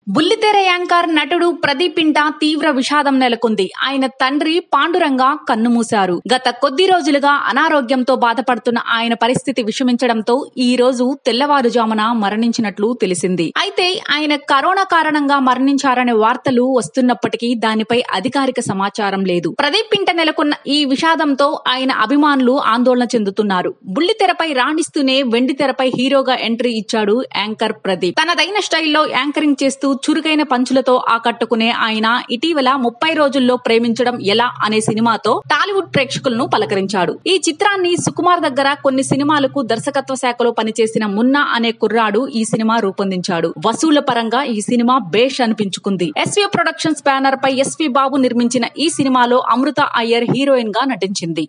బుల్లితెర యాంకర్ నటుడు ప్రదీప్ ఇంట తీవ్ర విషాదం నెలకొంది ఆయన తండ్రి పాండురంగ కన్నుమూశారు గత కొద్ది రోజులుగా అనారోగ్యంతో బాధపడుతున్న ఆయన పరిస్థితి విషమించడంతో ఈ రోజు తెల్లవారుజామున మరణించినట్లు తెలిసింది అయితే ఆయన కరోనా కారణంగా మరణించారనే వార్తలు వస్తున్నప్పటికీ దానిపై అధికారిక సమాచారం లేదు ప్రదీప్ ఇంట నెలకొన్న ఈ విషాదంతో ఆయన అభిమానులు ఆందోళన చెందుతున్నారు బుల్లితెరపై రాణిస్తూనే వెండి తెరపై హీరోగా ఎంట్రీ ఇచ్చాడు యాంకర్ ప్రదీప్ తనదైన స్టైల్లో యాంకరింగ్ చేస్తూ చురుకైన పంచులతో ఆకట్టుకునే ఆయన ఇటీవల ముప్పై రోజుల్లో ప్రేమించడం ఎలా అనే సినిమాతో టాలీవుడ్ ప్రేక్షకులను పలకరించాడు ఈ చిత్రాన్ని సుకుమార్ దగ్గర కొన్ని సినిమాలకు దర్శకత్వ శాఖలో పనిచేసిన మున్నా అనే కుర్రాడు ఈ సినిమా రూపొందించాడు వసూళ్ల పరంగా ఈ సినిమా బేష్ అనిపించుకుంది ఎస్వి ప్రొడక్షన్స్ బ్యానర్ పై ఎస్వి బాబు నిర్మించిన ఈ సినిమాలో అమృత అయ్యర్ హీరోయిన్ గా నటించింది